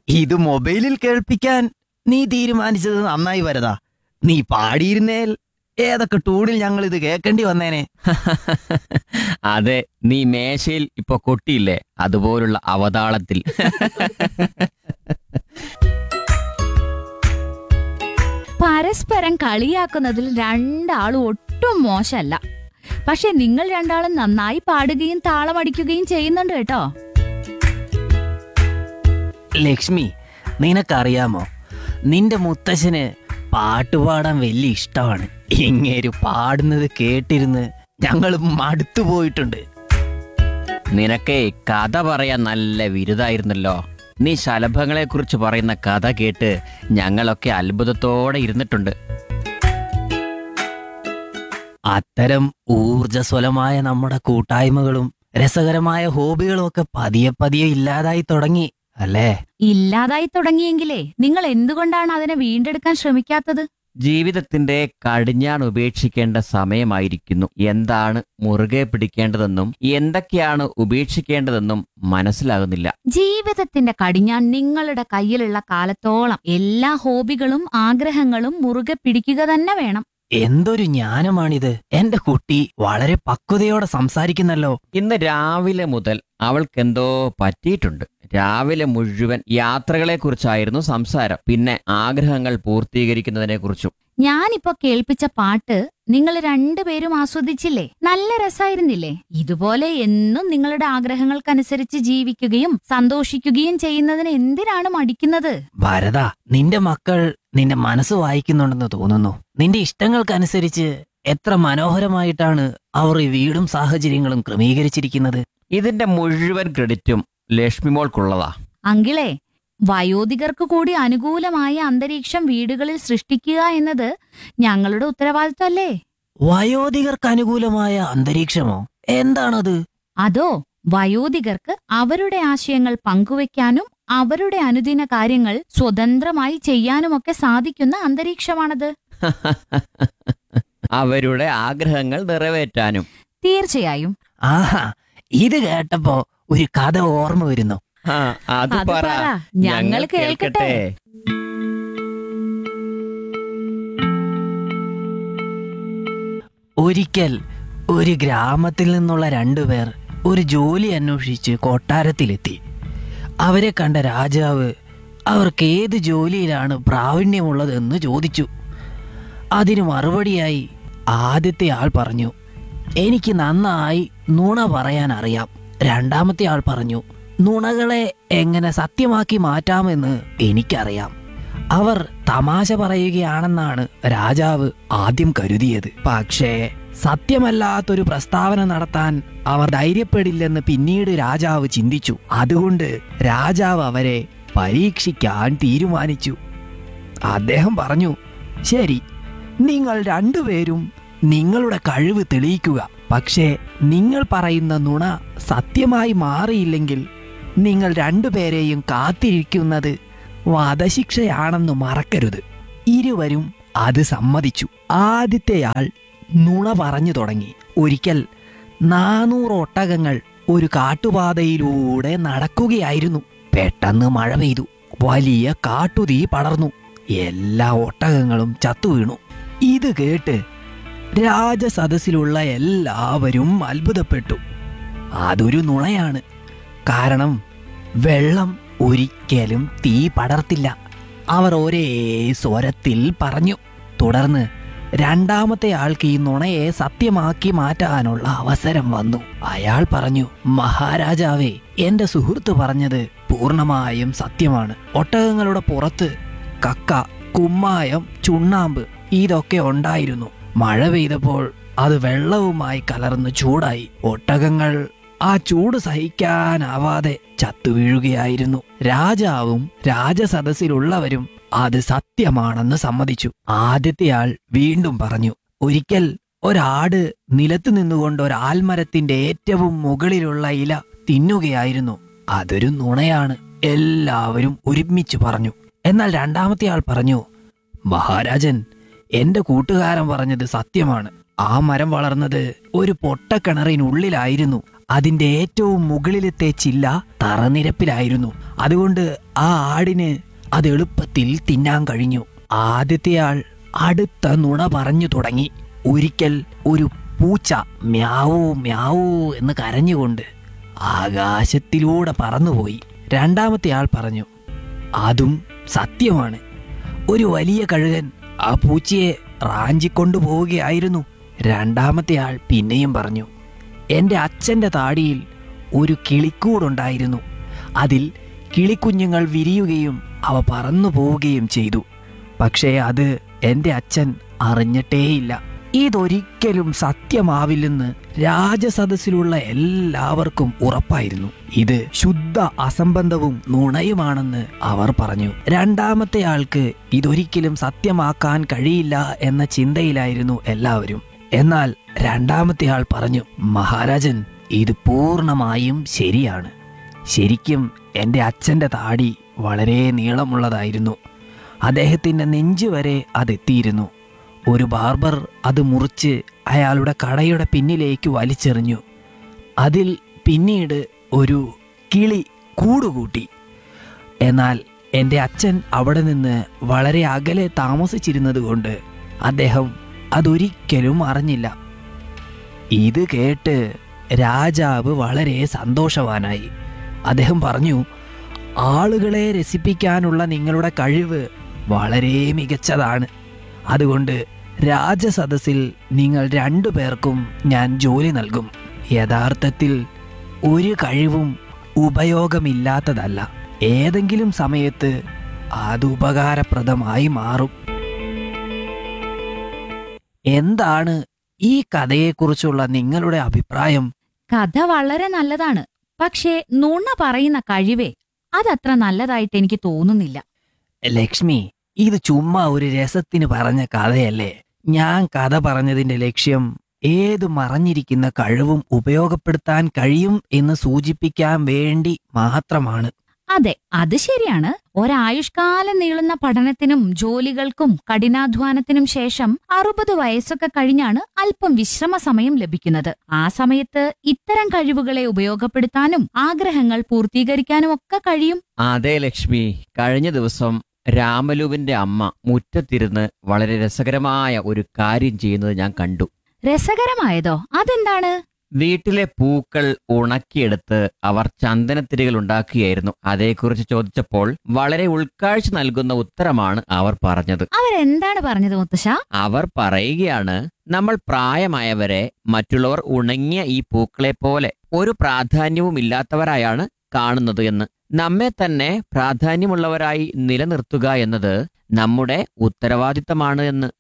ഇത് മൊബൈലിൽ കേൾപ്പിക്കാൻ നീ തീരുമാനിച്ചത് നന്നായി വരതാ നീ പാടിയിരുന്നേൽ ഏതൊക്കെ ടൂണിൽ ഞങ്ങൾ ഇത് കേൾക്കേണ്ടി വന്നേനെ അതെ നീ മേശയിൽ ഇപ്പൊ കൊട്ടിയില്ലേ അതുപോലുള്ള അവതാളത്തിൽ പരസ്പരം കളിയാക്കുന്നതിൽ രണ്ടാളും ഒട്ടും മോശമല്ല പക്ഷെ നിങ്ങൾ രണ്ടാളും നന്നായി പാടുകയും താളമടിക്കുകയും ചെയ്യുന്നുണ്ട് കേട്ടോ ലക്ഷ്മി നിനക്കറിയാമോ നിന്റെ മുത്തശ്ശന് പാട്ടുപാടാൻ വലിയ ഇഷ്ടമാണ് ഇങ്ങേര് പാടുന്നത് കേട്ടിരുന്ന് ഞങ്ങൾ മടുത്തു പോയിട്ടുണ്ട് നിനക്കേ കഥ പറയാൻ നല്ല വിരുദായിരുന്നല്ലോ നീ ശലഭങ്ങളെ കുറിച്ച് പറയുന്ന കഥ കേട്ട് ഞങ്ങളൊക്കെ അത്ഭുതത്തോടെ ഇരുന്നിട്ടുണ്ട് അത്തരം ഊർജസ്വലമായ നമ്മുടെ കൂട്ടായ്മകളും രസകരമായ ഹോബികളും ഒക്കെ പതിയെ പതിയെ ഇല്ലാതായി തുടങ്ങി അല്ലേ ഇല്ലാതായി തുടങ്ങിയെങ്കിലേ നിങ്ങൾ എന്തുകൊണ്ടാണ് അതിനെ വീണ്ടെടുക്കാൻ ശ്രമിക്കാത്തത് ജീവിതത്തിന്റെ കടിഞ്ഞാൺ ഉപേക്ഷിക്കേണ്ട സമയമായിരിക്കുന്നു എന്താണ് മുറുകെ പിടിക്കേണ്ടതെന്നും എന്തൊക്കെയാണ് ഉപേക്ഷിക്കേണ്ടതെന്നും മനസ്സിലാകുന്നില്ല ജീവിതത്തിന്റെ കടിഞ്ഞാൻ നിങ്ങളുടെ കയ്യിലുള്ള കാലത്തോളം എല്ലാ ഹോബികളും ആഗ്രഹങ്ങളും മുറുകെ പിടിക്കുക തന്നെ വേണം എന്തൊരു ജ്ഞാനമാണിത് എന്റെ കുട്ടി വളരെ പക്വതയോടെ സംസാരിക്കുന്നല്ലോ ഇന്ന് രാവിലെ മുതൽ അവൾക്കെന്തോ പറ്റിയിട്ടുണ്ട് രാവിലെ മുഴുവൻ യാത്രകളെ കുറിച്ചായിരുന്നു സംസാരം പിന്നെ ആഗ്രഹങ്ങൾ പൂർത്തീകരിക്കുന്നതിനെ കുറിച്ചും ഞാനിപ്പോ കേൾപ്പിച്ച പാട്ട് നിങ്ങൾ രണ്ടുപേരും ആസ്വദിച്ചില്ലേ നല്ല രസായിരുന്നില്ലേ ഇതുപോലെ എന്നും നിങ്ങളുടെ ആഗ്രഹങ്ങൾക്കനുസരിച്ച് ജീവിക്കുകയും സന്തോഷിക്കുകയും ചെയ്യുന്നതിന് എന്തിനാണ് മടിക്കുന്നത് ഭരത നിന്റെ മക്കൾ നിന്റെ മനസ്സ് വായിക്കുന്നുണ്ടെന്ന് തോന്നുന്നു നിന്റെ ഇഷ്ടങ്ങൾക്കനുസരിച്ച് എത്ര മനോഹരമായിട്ടാണ് അവർ ഈ വീടും സാഹചര്യങ്ങളും ക്രമീകരിച്ചിരിക്കുന്നത് ഇതിന്റെ മുഴുവൻ ക്രെഡിറ്റും ലക്ഷ്മിമോൾക്കുള്ളതാ അങ്കിളെ വയോധികർക്ക് കൂടി അനുകൂലമായ അന്തരീക്ഷം വീടുകളിൽ സൃഷ്ടിക്കുക എന്നത് ഞങ്ങളുടെ ഉത്തരവാദിത്തമല്ലേ വയോധികർക്ക് അനുകൂലമായ അന്തരീക്ഷമോ എന്താണത് അതോ വയോധികർക്ക് അവരുടെ ആശയങ്ങൾ പങ്കുവെക്കാനും അവരുടെ അനുദിന കാര്യങ്ങൾ സ്വതന്ത്രമായി ചെയ്യാനുമൊക്കെ സാധിക്കുന്ന അന്തരീക്ഷമാണത് അവരുടെ ആഗ്രഹങ്ങൾ നിറവേറ്റാനും തീർച്ചയായും ആഹാ ഇത് കേട്ടപ്പോ ഒരു കഥ ഓർമ്മ വരുന്നു ആ, അത് അത് പറ പറ ഞങ്ങൾ കേൾക്കട്ടെ ഒരിക്കൽ ഒരു ഗ്രാമത്തിൽ നിന്നുള്ള രണ്ടുപേർ ഒരു ജോലി അന്വേഷിച്ച് കൊട്ടാരത്തിലെത്തി അവരെ കണ്ട രാജാവ് അവർക്ക് ഏത് ജോലിയിലാണ് പ്രാവീണ്യമുള്ളതെന്ന് ചോദിച്ചു അതിന് മറുപടിയായി ആദ്യത്തെ ആൾ പറഞ്ഞു എനിക്ക് നന്നായി നുണ പറയാൻ അറിയാം രണ്ടാമത്തെ ആൾ പറഞ്ഞു നുണകളെ എങ്ങനെ സത്യമാക്കി മാറ്റാമെന്ന് എനിക്കറിയാം അവർ തമാശ പറയുകയാണെന്നാണ് രാജാവ് ആദ്യം കരുതിയത് പക്ഷേ സത്യമല്ലാത്തൊരു പ്രസ്താവന നടത്താൻ അവർ ധൈര്യപ്പെടില്ലെന്ന് പിന്നീട് രാജാവ് ചിന്തിച്ചു അതുകൊണ്ട് രാജാവ് അവരെ പരീക്ഷിക്കാൻ തീരുമാനിച്ചു അദ്ദേഹം പറഞ്ഞു ശരി നിങ്ങൾ രണ്ടുപേരും നിങ്ങളുടെ കഴിവ് തെളിയിക്കുക പക്ഷേ നിങ്ങൾ പറയുന്ന നുണ സത്യമായി മാറിയില്ലെങ്കിൽ നിങ്ങൾ രണ്ടുപേരെയും കാത്തിരിക്കുന്നത് വധശിക്ഷയാണെന്ന് മറക്കരുത് ഇരുവരും അത് സമ്മതിച്ചു ആദ്യത്തെയാൾ നുണ പറഞ്ഞു തുടങ്ങി ഒരിക്കൽ നാനൂറ് ഒട്ടകങ്ങൾ ഒരു കാട്ടുപാതയിലൂടെ നടക്കുകയായിരുന്നു പെട്ടെന്ന് മഴ പെയ്തു വലിയ കാട്ടുതീ പടർന്നു എല്ലാ ഒട്ടകങ്ങളും ചത്തുവീണു ഇത് കേട്ട് രാജസദസ്സിലുള്ള എല്ലാവരും അത്ഭുതപ്പെട്ടു അതൊരു നുണയാണ് കാരണം വെള്ളം ഒരിക്കലും തീ പടർത്തില്ല അവർ ഒരേ സ്വരത്തിൽ പറഞ്ഞു തുടർന്ന് രണ്ടാമത്തെ ആൾക്ക് ഈ നുണയെ സത്യമാക്കി മാറ്റാനുള്ള അവസരം വന്നു അയാൾ പറഞ്ഞു മഹാരാജാവേ എന്റെ സുഹൃത്ത് പറഞ്ഞത് പൂർണ്ണമായും സത്യമാണ് ഒട്ടകങ്ങളുടെ പുറത്ത് കക്ക കുമ്മായം ചുണ്ണാമ്പ് ഇതൊക്കെ ഉണ്ടായിരുന്നു മഴ പെയ്തപ്പോൾ അത് വെള്ളവുമായി കലർന്ന് ചൂടായി ഒട്ടകങ്ങൾ ആ ചൂട് സഹിക്കാനാവാതെ ചത്തുവീഴുകയായിരുന്നു രാജാവും രാജസദസ്സിലുള്ളവരും അത് സത്യമാണെന്ന് സമ്മതിച്ചു ആദ്യത്തെയാൾ വീണ്ടും പറഞ്ഞു ഒരിക്കൽ ഒരാട് നിലത്ത് നിന്നുകൊണ്ട് ഒരാൽമരത്തിന്റെ ഏറ്റവും മുകളിലുള്ള ഇല തിന്നുകയായിരുന്നു അതൊരു നുണയാണ് എല്ലാവരും ഒരുമിച്ച് പറഞ്ഞു എന്നാൽ രണ്ടാമത്തെ ആൾ പറഞ്ഞു മഹാരാജൻ എന്റെ കൂട്ടുകാരൻ പറഞ്ഞത് സത്യമാണ് ആ മരം വളർന്നത് ഒരു പൊട്ടക്കിണറിനുള്ളിലായിരുന്നു അതിന്റെ ഏറ്റവും മുകളിലത്തെ ചില്ല തറനിരപ്പിലായിരുന്നു അതുകൊണ്ട് ആ ആടിന് അത് എളുപ്പത്തിൽ തിന്നാൻ കഴിഞ്ഞു ആദ്യത്തെ ആൾ അടുത്ത നുണ പറഞ്ഞു തുടങ്ങി ഒരിക്കൽ ഒരു പൂച്ച മ്യാവൂ മ്യാവൂ എന്ന് കരഞ്ഞുകൊണ്ട് ആകാശത്തിലൂടെ പറന്നുപോയി രണ്ടാമത്തെ ആൾ പറഞ്ഞു അതും സത്യമാണ് ഒരു വലിയ കഴുകൻ ആ പൂച്ചയെ റാഞ്ചിക്കൊണ്ടു പോവുകയായിരുന്നു രണ്ടാമത്തെ ആൾ പിന്നെയും പറഞ്ഞു എൻ്റെ അച്ഛൻ്റെ താടിയിൽ ഒരു കിളിക്കൂടുണ്ടായിരുന്നു അതിൽ കിളിക്കുഞ്ഞുങ്ങൾ വിരിയുകയും അവ പറന്നു പോവുകയും ചെയ്തു പക്ഷേ അത് എൻ്റെ അച്ഛൻ അറിഞ്ഞിട്ടേയില്ല ഇതൊരിക്കലും സത്യമാവില്ലെന്ന് രാജസദസ്സിലുള്ള എല്ലാവർക്കും ഉറപ്പായിരുന്നു ഇത് ശുദ്ധ അസംബന്ധവും നുണയുമാണെന്ന് അവർ പറഞ്ഞു രണ്ടാമത്തെ ആൾക്ക് ഇതൊരിക്കലും സത്യമാക്കാൻ കഴിയില്ല എന്ന ചിന്തയിലായിരുന്നു എല്ലാവരും എന്നാൽ രണ്ടാമത്തെ ആൾ പറഞ്ഞു മഹാരാജൻ ഇത് പൂർണ്ണമായും ശരിയാണ് ശരിക്കും എൻ്റെ അച്ഛൻ്റെ താടി വളരെ നീളമുള്ളതായിരുന്നു അദ്ദേഹത്തിൻ്റെ നെഞ്ച് വരെ അതെത്തിയിരുന്നു ഒരു ബാർബർ അത് മുറിച്ച് അയാളുടെ കടയുടെ പിന്നിലേക്ക് വലിച്ചെറിഞ്ഞു അതിൽ പിന്നീട് ഒരു കിളി കൂടുകൂട്ടി എന്നാൽ എൻ്റെ അച്ഛൻ അവിടെ നിന്ന് വളരെ അകലെ താമസിച്ചിരുന്നതുകൊണ്ട് അദ്ദേഹം അതൊരിക്കലും അറിഞ്ഞില്ല ഇത് കേട്ട് രാജാവ് വളരെ സന്തോഷവാനായി അദ്ദേഹം പറഞ്ഞു ആളുകളെ രസിപ്പിക്കാനുള്ള നിങ്ങളുടെ കഴിവ് വളരെ മികച്ചതാണ് അതുകൊണ്ട് രാജസദസ്സിൽ നിങ്ങൾ രണ്ടു പേർക്കും ഞാൻ ജോലി നൽകും യഥാർത്ഥത്തിൽ ഒരു കഴിവും ഉപയോഗമില്ലാത്തതല്ല ഏതെങ്കിലും സമയത്ത് അത് ഉപകാരപ്രദമായി മാറും എന്താണ് ഈ കഥയെക്കുറിച്ചുള്ള നിങ്ങളുടെ അഭിപ്രായം കഥ വളരെ നല്ലതാണ് പക്ഷേ നുണ പറയുന്ന കഴിവേ അതത്ര നല്ലതായിട്ട് എനിക്ക് തോന്നുന്നില്ല ലക്ഷ്മി ഇത് ചുമ്മാ ഒരു രസത്തിന് പറഞ്ഞ കഥയല്ലേ ഞാൻ കഥ പറഞ്ഞതിന്റെ ലക്ഷ്യം ഏത് മറഞ്ഞിരിക്കുന്ന കഴിവും ഉപയോഗപ്പെടുത്താൻ കഴിയും എന്ന് സൂചിപ്പിക്കാൻ വേണ്ടി മാത്രമാണ് അതെ അത് ശരിയാണ് ഒരായുഷ്കാലം നീളുന്ന പഠനത്തിനും ജോലികൾക്കും കഠിനാധ്വാനത്തിനും ശേഷം അറുപത് വയസ്സൊക്കെ കഴിഞ്ഞാണ് അല്പം വിശ്രമ സമയം ലഭിക്കുന്നത് ആ സമയത്ത് ഇത്തരം കഴിവുകളെ ഉപയോഗപ്പെടുത്താനും ആഗ്രഹങ്ങൾ പൂർത്തീകരിക്കാനും ഒക്കെ കഴിയും അതെ ലക്ഷ്മി കഴിഞ്ഞ ദിവസം രാമലുവിന്റെ അമ്മ മുറ്റത്തിരുന്ന് വളരെ രസകരമായ ഒരു കാര്യം ചെയ്യുന്നത് ഞാൻ കണ്ടു രസകരമായതോ അതെന്താണ് വീട്ടിലെ പൂക്കൾ ഉണക്കിയെടുത്ത് അവർ ചന്ദനത്തിരികൾ ഉണ്ടാക്കുകയായിരുന്നു അതേക്കുറിച്ച് ചോദിച്ചപ്പോൾ വളരെ ഉൾക്കാഴ്ച നൽകുന്ന ഉത്തരമാണ് അവർ പറഞ്ഞത് അവരെന്താണ് പറഞ്ഞത് മുത്തശ്ശ അവർ പറയുകയാണ് നമ്മൾ പ്രായമായവരെ മറ്റുള്ളവർ ഉണങ്ങിയ ഈ പൂക്കളെ പോലെ ഒരു പ്രാധാന്യവും ഇല്ലാത്തവരായാണ് കാണുന്നത് എന്ന് നമ്മെ തന്നെ പ്രാധാന്യമുള്ളവരായി നിലനിർത്തുക എന്നത് നമ്മുടെ ഉത്തരവാദിത്തമാണ് എന്ന്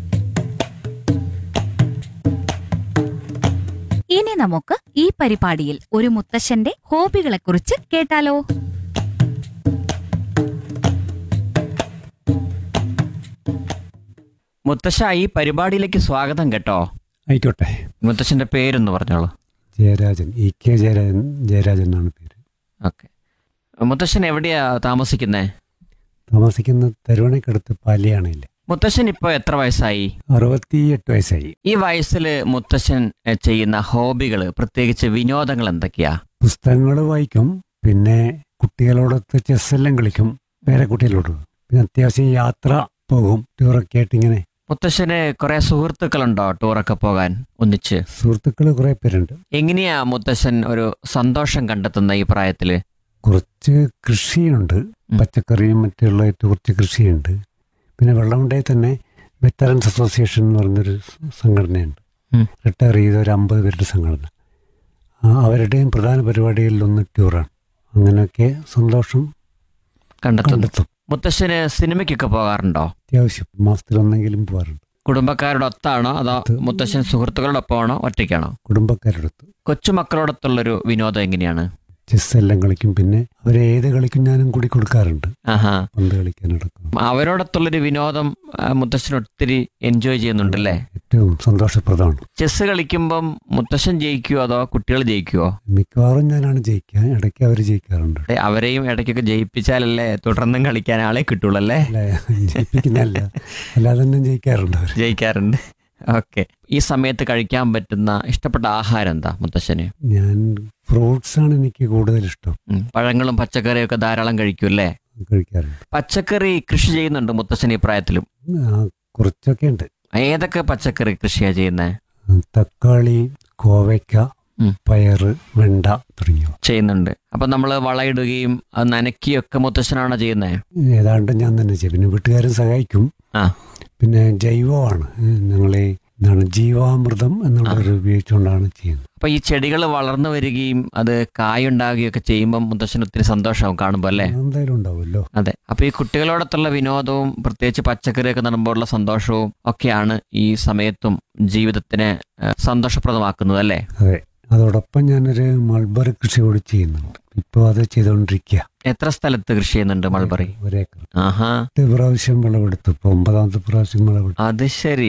ഇനി നമുക്ക് ഈ പരിപാടിയിൽ ഒരു മുത്തശ്ശന്റെ ഹോബികളെക്കുറിച്ച് കേട്ടാലോ മുത്തശ്ശ ഈ പരിപാടിയിലേക്ക് സ്വാഗതം കേട്ടോ ആയിക്കോട്ടെ മുത്തശ്ശന്റെ പേരൊന്ന് പറഞ്ഞോളൂ ജയരാജൻ ഇ കെ ജയരാജൻ ജയരാജൻ എന്നാണ് പേര് ഓക്കെ മുത്തശ്ശൻ എവിടെയാ താമസിക്കുന്നേ താമസിക്കുന്ന തരുവണയ്ക്കടുത്ത് പാലിയാണയില്ലേ മുത്തശ്ശൻ ഇപ്പൊ എത്ര വയസ്സായി അറുപത്തിയെട്ട് വയസ്സായി ഈ വയസ്സിൽ മുത്തശ്ശൻ എ, ചെയ്യുന്ന ഹോബികൾ പ്രത്യേകിച്ച് വിനോദങ്ങൾ എന്തൊക്കെയാ പുസ്തകങ്ങൾ വായിക്കും പിന്നെ കുട്ടികളോടൊത്ത് ചെസ്സെല്ലാം കളിക്കും വേറെ കുട്ടികളോട് പിന്നെ അത്യാവശ്യം യാത്ര പോകും ടൂറൊക്കെ ആയിട്ട് ഇങ്ങനെ മുത്തശ്ശന് കുറെ സുഹൃത്തുക്കളുണ്ടോ ടൂറൊക്കെ പോകാൻ ഒന്നിച്ച് സുഹൃത്തുക്കൾ കുറേ പേരുണ്ട് എങ്ങനെയാ മുത്തശ്ശൻ ഒരു സന്തോഷം കണ്ടെത്തുന്ന ഈ പ്രായത്തില് കുറച്ച് കൃഷിയുണ്ട് പച്ചക്കറിയും മറ്റുള്ളതായിട്ട് കുറച്ച് കൃഷിയുണ്ട് പിന്നെ വെള്ളമുണ്ടേ തന്നെ വെറ്ററൻസ് അസോസിയേഷൻ എന്ന് പറഞ്ഞൊരു സംഘടനയുണ്ട് ഉം. റിട്ടയർ ചെയ്ത ഒരു അമ്പത് പേരുടെ സംഘടന ആ അവരുടെയും പ്രധാന പരിപാടികളിലൊന്ന് ടൂറാണ് അങ്ങനെയൊക്കെ സന്തോഷം കണ്ടെത്തുന്നു കണ്ടെത്തും മുത്തശ്ശന് സിനിമയ്ക്കൊക്കെ പോകാറുണ്ടോ അത്യാവശ്യം മാസത്തിലൊന്നെങ്കിലും പോകാറുണ്ട് കുടുംബക്കാരോടൊത്താണോ അതോ മുത്തശ്ശൻ സുഹൃത്തുക്കളോടൊപ്പമാണോ ഒറ്റയ്ക്കാണോ കുടുംബക്കാരടുത്ത് കൊച്ചുമക്കളോടൊത്തുള്ളൊരു വിനോദം എങ്ങനെയാണ് ചെസ് എല്ലാം കളിക്കും പിന്നെ അവരെ ഏത് കളിക്കും ഞാനും കൂടി കൊടുക്കാറുണ്ട് ആഹാ പന്ത് കളിക്കാനടക്കം അവരോടൊത്തുള്ളൊരു വിനോദം ആ, മുത്തശ്ശൻ ഒത്തിരി എൻജോയ് ചെയ്യുന്നുണ്ടല്ലേ ഏറ്റവും സന്തോഷപ്രദമാണ് ചെസ് കളിക്കുമ്പം മുത്തശ്ശൻ ജയിക്കുവോ അതോ കുട്ടികൾ ജയിക്കുവോ മിക്കവാറും ഞാനാണ് ജയിക്കുക ഇടയ്ക്ക് അവർ ജയിക്കാറുണ്ട് ഏ, അവരെയും ഇടയ്ക്കൊക്കെ ജയിപ്പിച്ചാലല്ലേ തുടർന്നും കളിക്കാൻ ആളെ കിട്ടുള്ളൂ അല്ലേ അല്ല ജയിപ്പിക്കുന്നതല്ല അല്ലാതെ തന്നെ ജയിക്കാറുണ്ട് അവർ ജയിക്കാറുണ്ട് ഓക്കെ ഈ സമയത്ത് കഴിക്കാൻ പറ്റുന്ന ഇഷ്ടപ്പെട്ട ആഹാരം എന്താ മുത്തശ്ശന് ഞാൻ ഫ്രൂട്ട്സ് ആണ് എനിക്ക് കൂടുതൽ ഇഷ്ടം ഉം, പഴങ്ങളും പച്ചക്കറിയും ഒക്കെ ധാരാളം കഴിക്കും അല്ലേ കഴിക്കാറുണ്ട് പച്ചക്കറി കൃഷി ചെയ്യുന്നുണ്ട് മുത്തശ്ശൻ ഈ പ്രായത്തിലും ആ, കുറച്ചൊക്കെ ഉണ്ട് ഏതൊക്കെ പച്ചക്കറി കൃഷിയാ ചെയ്യുന്നത് തക്കാളി കോവയ്ക്ക ഉം. പയറ് വെണ്ട തുടങ്ങിയവ ചെയ്യുന്നുണ്ട് അപ്പൊ നമ്മൾ വളയിടുകയും അത് നനയ്ക്കുകയൊക്കെ മുത്തശ്ശനാണോ ചെയ്യുന്നത് ഏതാണ്ട് ഞാൻ തന്നെ ചെയ്യും പിന്നെ വീട്ടുകാരും സഹായിക്കും ആ. പിന്നെ ജൈവമാണ് ഞങ്ങളെ എന്താണ് ജീവാമൃതം എന്നുള്ളൊരു ഉപയോഗിച്ചുകൊണ്ടാണ് ചെയ്യുന്നത് അപ്പൊ ഈ ചെടികൾ വളർന്നു വരികയും അത് കായുണ്ടാകുകയും ഒക്കെ ചെയ്യുമ്പോൾ മുത്തശ്ശന് ഒത്തിരി സന്തോഷമാവും കാണുമ്പോൾ അല്ലേ എന്തായാലും ഉണ്ടാവുമല്ലോ അതെ അപ്പൊ ഈ കുട്ടികളോടൊത്തുള്ള വിനോദവും പ്രത്യേകിച്ച് പച്ചക്കറിയൊക്കെ നടുമ്പോഴുള്ള സന്തോഷവും ഒക്കെയാണ് ഈ സമയത്തും ജീവിതത്തിനെ ഏഹ്, സന്തോഷപ്രദമാക്കുന്നത് അല്ലേ അതെ അതോടൊപ്പം ഞാനൊരു മൾബറി കൃഷി കൂടി ചെയ്യുന്നുണ്ട് ഇപ്പോൾ അത് ചെയ്തുകൊണ്ടിരിക്കുക എത്ര സ്ഥലത്ത് കൃഷി ചെയ്യുന്നുണ്ട് മൾബറി ഒരേക്കർ ആഹാ എട്ട് പ്രാവശ്യം വിളവെടുത്തു ഇപ്പോൾ ഒമ്പതാമത്തെ പ്രാവശ്യം വിളവെടുത്തു അത് ശരി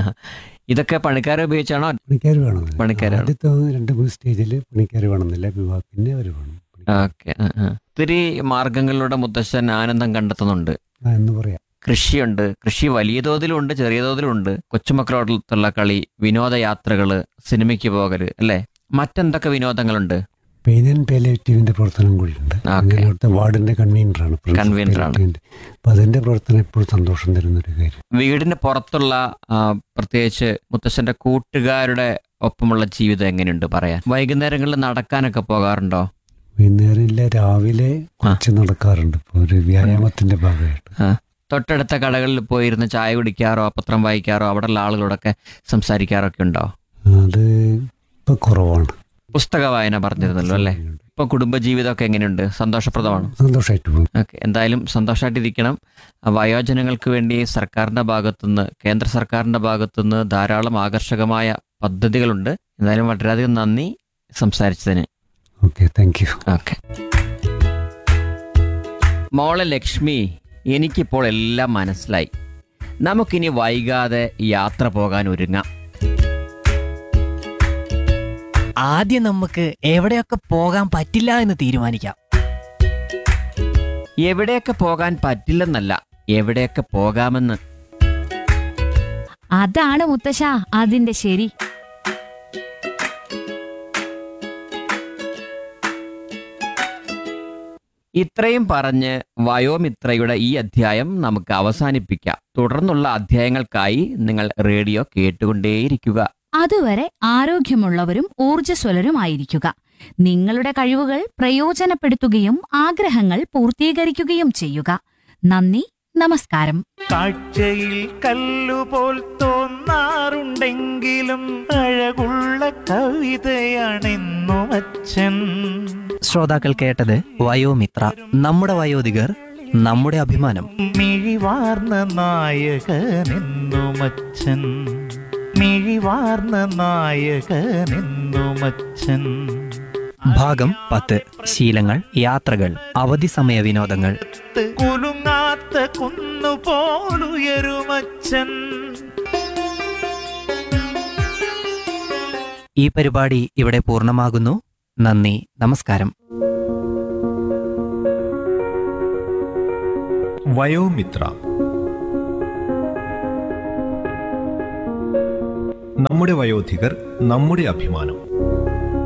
ഇതൊക്കെ പണിക്കാരെ ഉപയോഗിച്ചാണോ പണിക്കാർ വേണം പണിക്കാരാണ്. ആദ്യത്തെ രണ്ട് മൂന്ന് സ്റ്റേജിൽ പണിക്കാർ വേണമെന്നില്ല വിവാഹം പിന്നെ അവർ വേണം ഓക്കെ ഒത്തിരി മാർഗങ്ങളിലൂടെ മുത്തശ്ശൻ ആനന്ദം കണ്ടെത്തുന്നുണ്ട് ആ, എന്ന് പറയാം കൃഷിയുണ്ട് കൃഷി വലിയ തോതിലുണ്ട് ചെറിയ തോതിലുണ്ട് കൊച്ചുമക്കളോടുള്ള കളി വിനോദയാത്രകള് സിനിമയ്ക്ക് പോകല് അല്ലേ മറ്റെന്തൊക്കെ വിനോദങ്ങളുണ്ട് പെയിൻ ആൻഡ് പാലിയേറ്റീവിന്റെ പ്രവർത്തനം കൂടിയുണ്ട് ഓക്കേ. ഞാൻ അവിടുത്തെ വാർഡിന്റെ കൺവീനറാണ് Convener ആണ്. അപ്പൊ അതിന്റെ പ്രവർത്തനം എപ്പോഴും സന്തോഷം തരുന്ന ഒരു കാര്യം വീടിന് പുറത്തുള്ള ആ, പ്രത്യേകിച്ച് മുത്തശ്ശന്റെ കൂട്ടുകാരുടെ ഒപ്പമുള്ള ജീവിതം എങ്ങനെയുണ്ട് പറയാൻ വൈകുന്നേരങ്ങളിൽ നടക്കാനൊക്കെ പോകാറുണ്ടോ വൈകുന്നേരം ഇല്ല രാവിലെ കുറച്ച് നടക്കാറുണ്ട് ഇപ്പൊ ഒരു വ്യായാമത്തിന്റെ ഭാഗമായിട്ട് തൊട്ടടുത്ത കടകളിൽ പോയിരുന്ന് ചായ കുടിക്കാറോ പത്രം വായിക്കാറോ അവിടെയുള്ള ആളുകളോടൊക്കെ സംസാരിക്കാറോ ഒക്കെ ഉണ്ടോ അത് ഇപ്പൊ കുറവാണ് പുസ്തക വായന പറഞ്ഞിരുന്നല്ലോ അല്ലേ ഇപ്പൊ കുടുംബജീവിതമൊക്കെ എങ്ങനെയുണ്ട് സന്തോഷപ്രദമാണ് സന്തോഷമായിട്ട് പോകും ഓക്കെ എന്തായാലും സന്തോഷമായിട്ടിരിക്കണം വയോജനങ്ങൾക്ക് വേണ്ടി സർക്കാരിന്റെ ഭാഗത്തുനിന്ന് കേന്ദ്ര സർക്കാരിന്റെ ഭാഗത്തുനിന്ന് ധാരാളം ആകർഷകമായ പദ്ധതികളുണ്ട് എന്തായാലും വളരെയധികം നന്ദി സംസാരിച്ചതിന് ഓക്കെ താങ്ക് യു ഓക്കെ മോളെ ലക്ഷ്മി എനിക്കിപ്പോൾ എല്ലാം മനസ്സിലായി നമുക്കിനി വൈകാതെ യാത്ര പോകാൻ ഒരുങ്ങാം ആദ്യം നമുക്ക് എവിടെയൊക്കെ പോകാൻ പറ്റില്ല എന്ന് തീരുമാനിക്കാം എവിടെയൊക്കെ പോകാൻ പറ്റില്ലെന്നല്ല എവിടെയൊക്കെ പോകാമെന്ന് അതാണ് മുത്തശ്ശ അതിന്റെ ശരി ഇത്രയും പറഞ്ഞ് വയോമിത്രയുടെ ഈ അധ്യായം നമുക്ക് അവസാനിപ്പിക്കാം തുടർന്നുള്ള അധ്യായങ്ങൾക്കായി നിങ്ങൾ റേഡിയോ കേട്ടുകൊണ്ടേയിരിക്കുക അതുവരെ ആരോഗ്യമുള്ളവരും ഊർജ്ജസ്വലരുമായിരിക്കുക നിങ്ങളുടെ കഴിവുകൾ പ്രയോജനപ്പെടുത്തുകയും ആഗ്രഹങ്ങൾ പൂർത്തീകരിക്കുകയും ചെയ്യുക നന്ദി നമസ്കാരം കാഴ്ചയിൽ കല്ലുപോൽ തോന്നാറുണ്ടെങ്കിലും അഴകുള്ള കവിതയാണെന്നും അച്ഛൻ ശ്രോതാക്കൾ കേട്ടത് വയോമിത്ര നമ്മുടെ വയോധികർ നമ്മുടെ അഭിമാനം മിഴിവാർന്ന നായകനെന്നും അച്ഛൻ മിഴിവാർന്ന നായകനെന്നും അച്ഛൻ ഭാഗം പത്ത് ശീലങ്ങൾ യാത്രകൾ അവധി സമയ വിനോദങ്ങൾ കുലുങ്ങാത്ത കുന്നുപോലുയരുമച്ഛൻ ഈ പരിപാടി ഇവിടെ പൂർണ്ണമാകുന്നു നന്ദി നമസ്കാരം വയോമിത്ര നമ്മുടെ വയോധികർ നമ്മുടെ അഭിമാനം